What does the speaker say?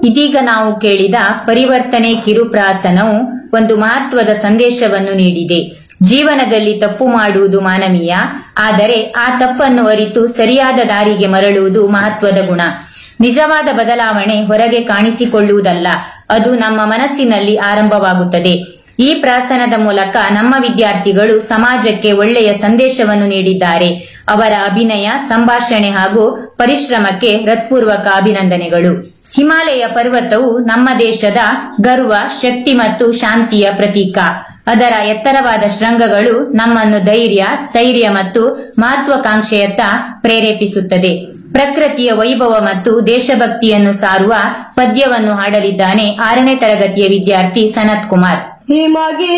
ಇದೀಗ ನಾವು ಕೇಳಿದ ಪರಿವರ್ತನೆ ಕಿರುಪ್ರಾಸನವು ಒಂದು ಮಹತ್ವದ ಸಂದೇಶವನ್ನು ನೀಡಿದೆ ಜೀವನದಲ್ಲಿ ತಪ್ಪು ಮಾಡುವುದು ಮಾನವೀಯ ಆದರೆ ಆ ತಪ್ಪನ್ನು ಅರಿತು ಸರಿಯಾದ ದಾರಿಗೆ ಮರಳುವುದು ಮಹತ್ವದ ಗುಣ ನಿಜವಾದ ಬದಲಾವಣೆ ಹೊರಗೆ ಕಾಣಿಸಿಕೊಳ್ಳುವುದಲ್ಲ ಅದು ನಮ್ಮ ಮನಸ್ಸಿನಲ್ಲಿ ಆರಂಭವಾಗುತ್ತದೆ ಈ ಪ್ರಾಸನದ ಮೂಲಕ ನಮ್ಮ ವಿದ್ಯಾರ್ಥಿಗಳು ಸಮಾಜಕ್ಕೆ ಒಳ್ಳೆಯ ಸಂದೇಶವನ್ನು ನೀಡಿದ್ದಾರೆ ಅವರ ಅಭಿನಯ ಸಂಭಾಷಣೆ ಹಾಗೂ ಪರಿಶ್ರಮಕ್ಕೆ ಹೃತ್ಪೂರ್ವಕ ಅಭಿನಂದನೆಗಳು ಹಿಮಾಲಯ ಪರ್ವತವು ನಮ್ಮ ದೇಶದ ಗರ್ವ ಶಕ್ತಿ ಮತ್ತು ಶಾಂತಿಯ ಪ್ರತೀಕ ಅದರ ಎತ್ತರವಾದ ಶೃಂಗಗಳು ನಮ್ಮನ್ನು ಧೈರ್ಯ ಸ್ಥೈರ್ಯ ಮತ್ತು ಮಹತ್ವಾಕಾಂಕ್ಷೆಯತ್ತ ಪ್ರೇರೇಪಿಸುತ್ತದೆ ಪ್ರಕೃತಿಯ ವೈಭವ ಮತ್ತು ದೇಶಭಕ್ತಿಯನ್ನು ಸಾರುವ ಪದ್ಯವನ್ನು ಹಾಡಲಿದ್ದಾನೆ ಆರನೇ ತರಗತಿಯ ವಿದ್ಯಾರ್ಥಿ ಸನತ್ ಕುಮಾರ್ ಹಿಮಗಿ